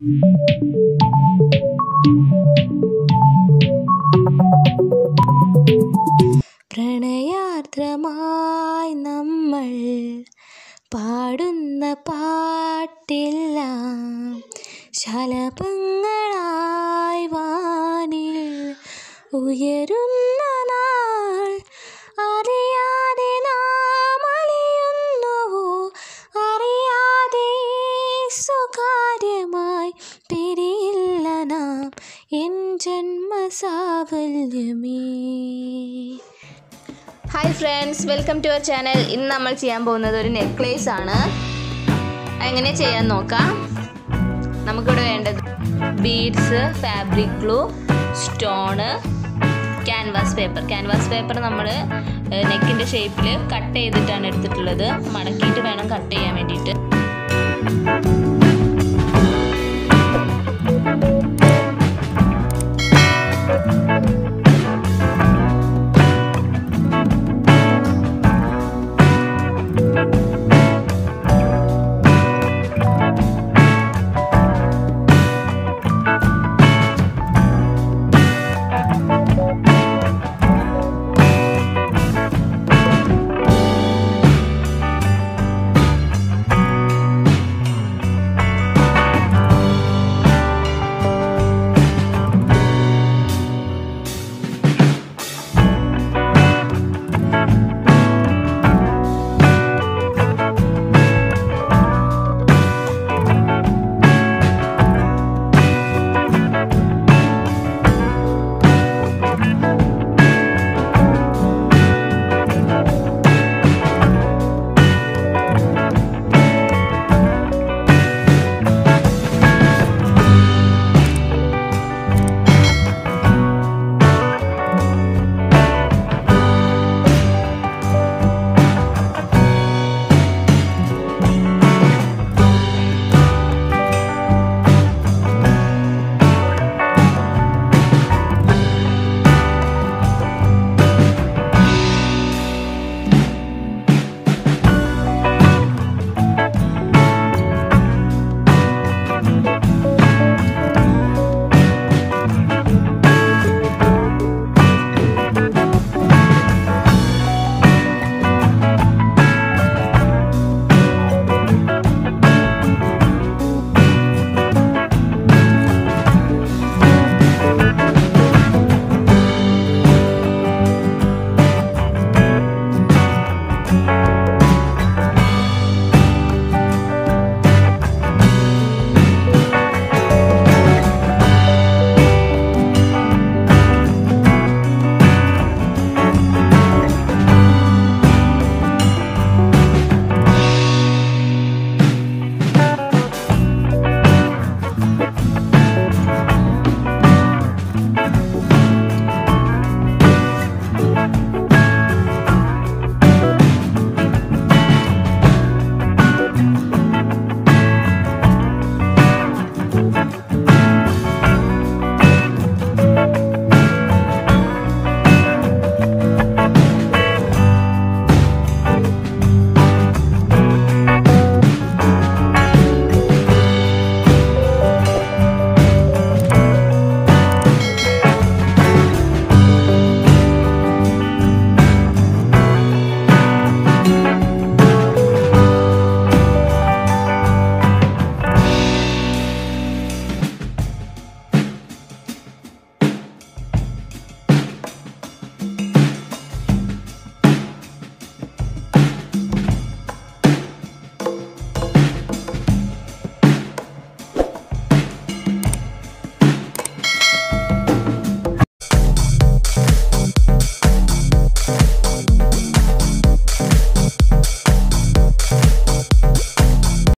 പ്രണയാർദ്രമായി നമ്മൾ പാടുന്ന പാട്ടെല്ലാം ശലഭങ്ങളായി വാനിൽ ഉയരുന്ന നാൾ അറിയാതെ നാം അലിയുന്നുവോ അറിയാതെ സ്വകാര്യമായി പിരിയില്ല നാം എൻ ജന്മസാഫല്യമേ hi friends welcome to our channel ഇന്ന് നമ്മൾ ചെയ്യാൻ പോകുന്നത് ഒരു നെക്ലേസ് ആണ് എങ്ങനെ ചെയ്യാൻ നോക്കാം നമുക്കിവിടെ വേണ്ടത് beads fabric glue stone canvas paper canvas paper നമ്മൾ നെക്കിൻ്റെ ഷേപ്പിൽ കട്ട് ചെയ്തിട്ടാണ് എടുത്തിട്ടുള്ളത് മടക്കിയിട്ട് വേണം കട്ട് ചെയ്യാൻ വേണ്ടിയിട്ട്